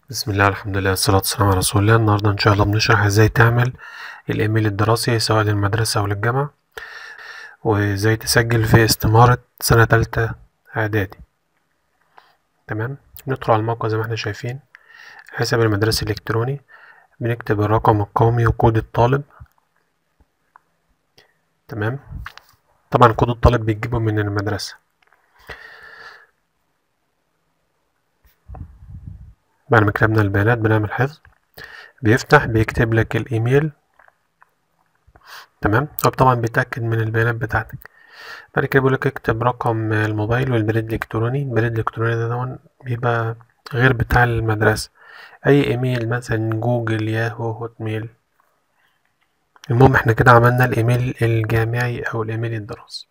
بسم الله الحمد لله والصلاة والسلام على رسول الله النهاردة إن شاء الله بنشرح إزاي تعمل الإيميل الدراسي سواء للمدرسة أو للجامعة وإزاي تسجل في استمارة سنة تالتة إعدادي تمام ندخل على الموقع زي ما احنا شايفين حساب المدرسة الإلكتروني بنكتب الرقم القومي وكود الطالب تمام طبعا كود الطالب بيجيبه من المدرسة بعد ما كتبنا البيانات بنعمل حفظ بيفتح بيكتب لك الإيميل تمام هو طبعا بيتأكد من البيانات بتاعتك بعد كده بيقول لك اكتب رقم الموبايل والبريد الإلكتروني البريد الإلكتروني ده طبعا بيبقى غير بتاع المدرسة أي إيميل مثلا جوجل ياهو هوت ميل المهم احنا كده عملنا الإيميل الجامعي أو الإيميل الدراسي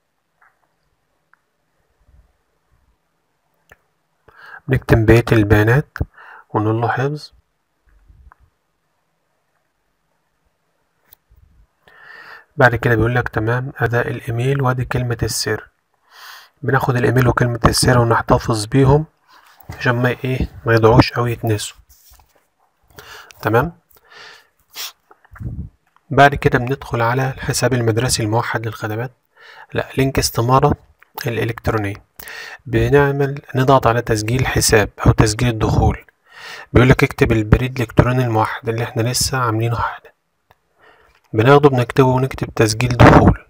نكتب بقية البيانات ونقول له حفظ بعد كده بيقول لك تمام اداء الايميل وادي كلمة السر بناخد الايميل وكلمة السر ونحتفظ بيهم عشان ما ايه ما يضيعوش او يتنسوا تمام بعد كده بندخل على الحساب المدرسي الموحد للخدمات لا لينك استمارة الإلكترونية بنعمل نضغط على تسجيل حساب أو تسجيل الدخول بيقولك اكتب البريد الإلكتروني الموحد اللي احنا لسه عاملينه حالا بناخده بنكتبه ونكتب تسجيل دخول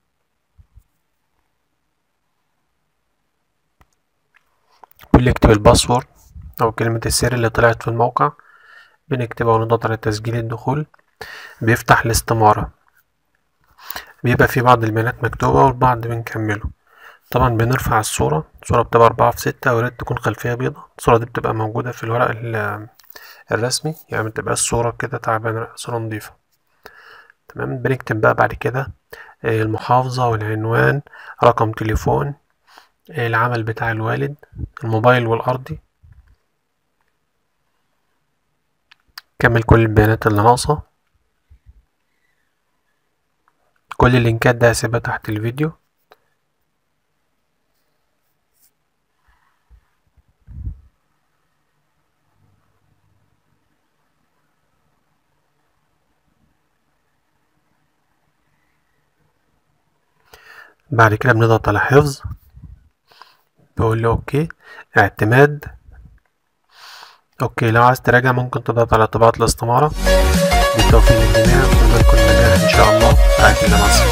بيقول اكتب الباسورد أو كلمة السر اللي طلعت في الموقع بنكتبها ونضغط على تسجيل الدخول بيفتح الاستمارة بيبقى في بعض البيانات مكتوبة والبعض بنكمله طبعا بنرفع الصورة الصورة بتبقى أربعة في ستة وياريت تكون خلفية بيضة الصورة دي بتبقى موجودة في الورق الرسمي يعني متبقاش الصورة كده تعبانة صورة نضيفة تمام بنكتب بقى بعد كده المحافظة والعنوان رقم تليفون العمل بتاع الوالد الموبايل والأرضي كمل كل البيانات اللي ناقصة كل اللينكات ده هسيبها تحت الفيديو بعد كده بنضغط على حفظ بقول له اوكي اعتماد اوكي لو عايز تراجع ممكن تضغط على طباعة الاستمارة بالتوفيق للجميع اتمنى لكم النجاح ان شاء الله رعاية الله مع السلامة